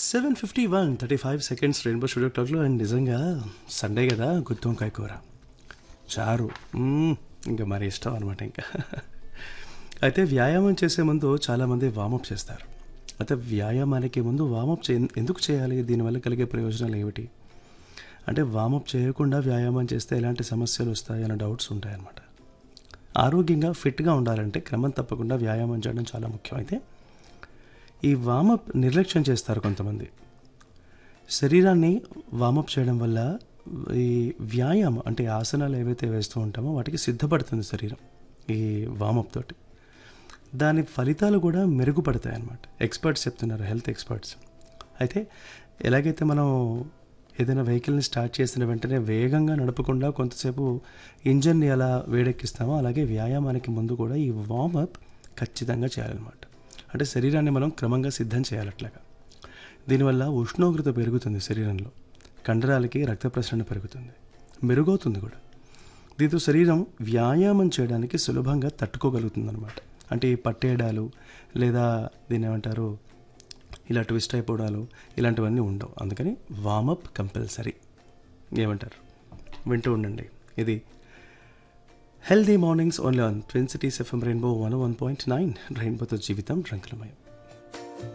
seven fifty one thirty five seconds rainbow studio క్లాక్లో and నిజంగా Sunday కదా గుత్తి వంకాయ కూర చారు మ్మ్, ఇంకా మరి ఇష్టం అనమాట ఇంకా అయితే వ్యాయామం చేసే ముందు చాలామంది వామప్ చేస్తారు అయితే వ్యాయామానికి ముందు వామప్ చే ఎందుకు చేయాలి దీనివల్ల కలిగే ప్రయోజనాలు ఏమిటి అంటే వామప్ చేయకుండా వ్యాయామం చేస్తే ఎలాంటి సమస్యలు వస్తాయి అనే డౌట్స్ ఉంటాయన్నమాట ఆరోగ్యంగా ఫిట్గా ఉండాలంటే క్రమం తప్పకుండా వ్యాయామం చేయడం చాలా ముఖ్యం అయితే ఈ వామప్ నిర్లక్ష్యం చేస్తారు కొంతమంది శరీరాన్ని వామప్ చేయడం వల్ల ఈ వ్యాయామం అంటే ఆసనాలు ఏవైతే వేస్తూ ఉంటామో వాటికి సిద్ధపడుతుంది శరీరం ఈ వామప్ తోటి దాని ఫలితాలు కూడా మెరుగుపడతాయి అన్నమాట ఎక్స్పర్ట్స్ చెప్తున్నారు హెల్త్ ఎక్స్పర్ట్స్ అయితే ఎలాగైతే మనం ఏదైనా వెహికల్ని స్టార్ట్ చేసిన వెంటనే వేగంగా నడపకుండా కొంతసేపు ఇంజన్ని ఎలా వేడెక్కిస్తామో అలాగే వ్యాయామానికి ముందు కూడా ఈ వార్మప్ ఖచ్చితంగా చేయాలన్నమాట అంటే శరీరాన్ని మనం క్రమంగా సిద్ధం చేయాలి అట్లాగా దీనివల్ల ఉష్ణోగ్రత పెరుగుతుంది శరీరంలో కండరాలకి రక్త ప్రసరణ పెరుగుతుంది మెరుగవుతుంది కూడా దీంతో శరీరం వ్యాయామం చేయడానికి సులభంగా తట్టుకోగలుగుతుంది అనమాట అంటే ఈ పట్టేయడాలు లేదా దీన్ని ఏమంటారు ఇలా ట్విస్ట్ అయిపోవడాలు ఇలాంటివన్నీ ఉండవు అందుకని వామప్ కంపల్సరీ ఏమంటారు వింటూ ఉండండి ఇది healthy mornings only on twin cities FM rainbow one one point nine రెయిన్బోతో జీవితం రంగులమయం